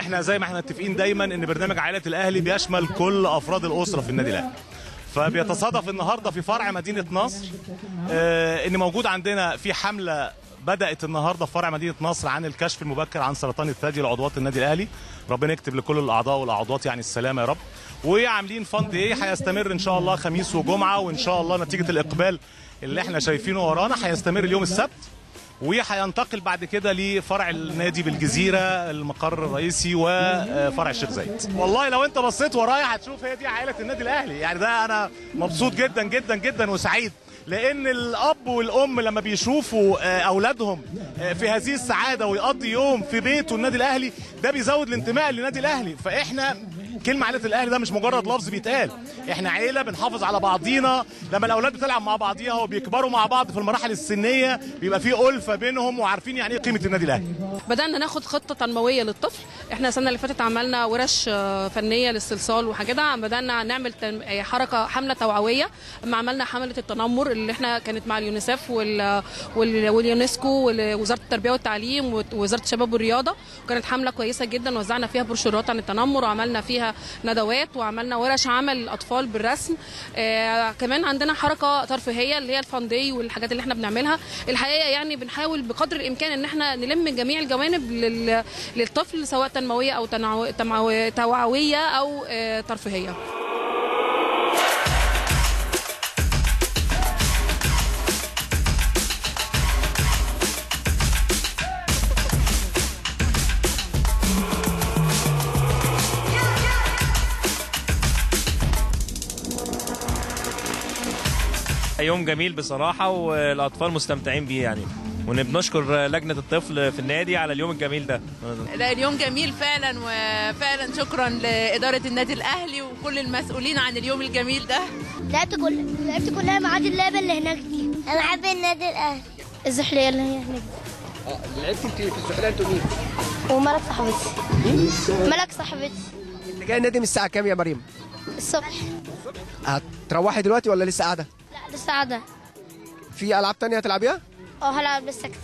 احنا زي ما احنا متفقين دايما ان برنامج عائله الاهلي بيشمل كل افراد الاسره في النادي الاهلي فبيتصادف النهارده في فرع مدينه نصر آه، ان موجود عندنا في حمله بدات النهارده في فرع مدينه نصر عن الكشف المبكر عن سرطان الثدي لعضوات النادي الاهلي ربنا يكتب لكل الاعضاء والاعضاء يعني السلامه يا رب وعاملين فند ايه هيستمر ان شاء الله خميس وجمعه وان شاء الله نتيجه الاقبال اللي احنا شايفينه ورانا هيستمر اليوم السبت وهينتقل بعد كده لفرع النادي بالجزيره المقر الرئيسي وفرع الشيخ زايد والله لو انت بصيت ورايا هتشوف هي دي عائله النادي الاهلي يعني ده انا مبسوط جدا جدا جدا وسعيد لان الاب والام لما بيشوفوا آه، اولادهم آه، في هذه السعاده ويقضي يوم في بيته النادي الاهلي ده بيزود الانتماء للنادي الاهلي فاحنا كلمة عائلة الأهلي ده مش مجرد لفظ بيتقال، احنا عيلة بنحافظ على بعضينا، لما الأولاد بتلعب مع بعضيها وبيكبروا مع بعض في المراحل السنية بيبقى في ألفة بينهم وعارفين يعني إيه قيمة النادي الأهلي. بدأنا ناخد خطة تنموية للطفل احنا السنة اللي فاتت عملنا ورش آه، فنية للاستلصال وحاجة بدأنا نعمل تن- آه، حركة حملة توعوية اما عملنا حملة التنمر اللي احنا كانت مع اليونيسف وال... وال... واليونسكو ووزارة التربية والتعليم ووزارة الشباب والرياضة وكانت حملة كويسة جدا وزعنا فيها بروشورات عن التنمر وعملنا فيها ندوات وعملنا ورش عمل للأطفال بالرسم آه كمان عندنا حركة ترفيهية اللي هي الفاندي والحاجات اللي احنا بنعملها الحقيقة يعني بنحاول بقدر الإمكان ان احنا نلم جميع الجوانب لل... للطفل سواء تنموية أو تنعو... تمعو... توعوية أو آه ترفيهية يوم جميل بصراحة والأطفال مستمتعين بيه يعني وبنشكر لجنة الطفل في النادي على اليوم الجميل ده لا اليوم جميل فعلا وفعلا شكرا لإدارة النادي الأهلي وكل المسؤولين عن اليوم الجميل ده لعبت كل لعبت كلها ما عدا اللعبه اللي هناك دي انا بحب النادي الاهلي الزحليه اللي هي هناك لعبت انت في الزحلية انتوا مين؟ وملك صاحبتي ملك صاحبتي انت جاي النادي من الساعة كام يا مريم؟ الصبح هتروحي دلوقتي ولا لسه قاعدة؟ لا لسه قاعده في ألعاب تانية هتلعبيها؟ اه هلعب لسه كتير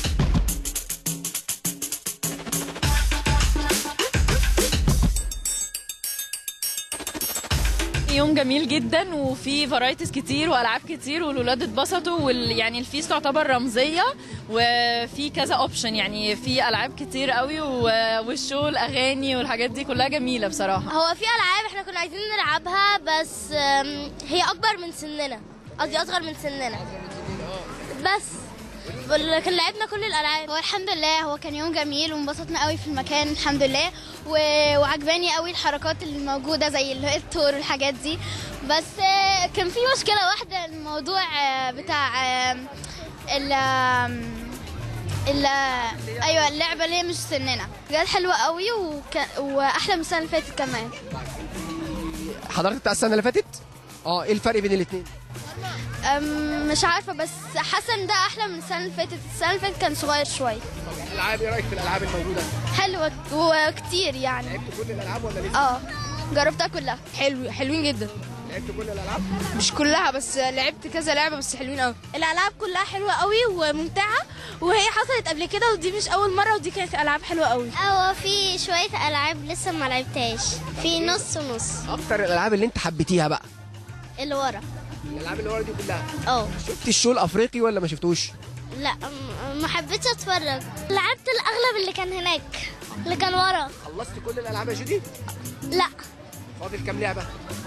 يوم جميل جدا وفي فرايتيز كتير والعاب كتير والولاد اتبسطوا وال... يعني الفيس تعتبر رمزيه وفي كذا اوبشن يعني في العاب كتير قوي و... والشو الاغاني والحاجات دي كلها جميله بصراحه هو في العاب احنا كنا عايزين نلعبها بس آم، هي اكبر من سننا قصدي اصغر من سننا بس لكن لعبنا كل الالعاب هو الحمد لله هو كان يوم جميل وانبسطنا قوي في المكان الحمد لله و... وعجباني قوي الحركات اللي موجوده زي اللي هو التور والحاجات دي بس آه، كان في مشكله واحده الموضوع آه، بتاع آه، ال آم، ال ايوه اللعبه اللي هي مش سننا بجد حلوه قوي وك... واحلى من السنه اللي فاتت كمان حضرتك بتاع السنة اللي فاتت؟ اه ايه الفرق بين الاتنين؟ أم، مش عارفه بس حاسه ان ده احلى من السنه اللي فاتت السنه اللي فاتت كان صغير شويه الألعاب ايه رأيك في الألعاب الموجودة؟ حلوه وكتير يعني لعبت كل الألعاب ولا لسه؟ اه جربتها كلها حلو حلوين جدا لعبت كل الألعاب؟ مش كلها بس لعبت كذا لعبه بس حلوين قوي الالعاب كلها حلوه قوي وممتعه وهي حصلت قبل كده ودي مش اول مره ودي كانت العاب حلوه قوي هو في شويه العاب لسه ما لعبتهاش في نص ونص أكتر الألعاب اللي أنت حبيتيها بقى اللي ورا الألعاب اللي ورا دي كلها اه شفت الشو الأفريقي ولا ما شفتوش؟ لا م- ما حبيتش اتفرج لعبت الاغلب اللي كان هناك اللي كان ورا خلصت كل الألعاب يا جودي؟ لا فاضل كام لعبة؟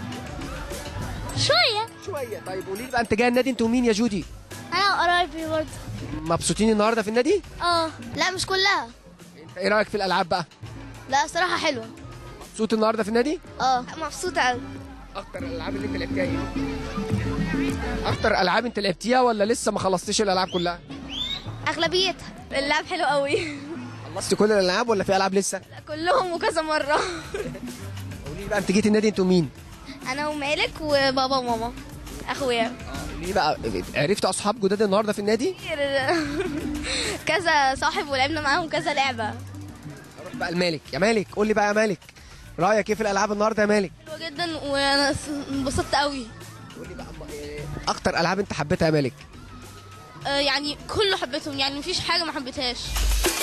شويه شوية طيب قولي لي بقى أنت جاي النادي أنتوا مين يا جودي؟ انا وقرايبي برضه مبسوطين النهاردة في النادي؟ اه لا مش كلها أنت إيه رأيك في الألعاب بقى؟ لا صراحه حلوه مبسوط النهاردة في النادي؟ اه مبسوطه قوي اكتر الالعاب اللي انت لعبتها ايه اكتر العاب انت لعبتيها ولا لسه ما خلصتيش الالعاب كلها اغلبيتها اللعب حلو قوي خلصتي كل الالعاب ولا في العاب لسه كلهم وكذا مره قولي لي بقى انت جيت النادي انتوا مين انا ومالك وبابا وماما اخويا قولي لي بقى عرفت اصحاب جداد النهارده في النادي كذا صاحب ولعبنا معاهم كذا لعبه اروح بقى لمالك يا مالك قول لي بقى يا مالك رايك ايه في الالعاب النهارده يا مالك حلوه جدا وانا انبسطت قوي قول لي بقى أما إيه اكتر العاب انت حبيتها يا مالك يعني كله حبيتهم يعني مفيش حاجه ما حبيتهاش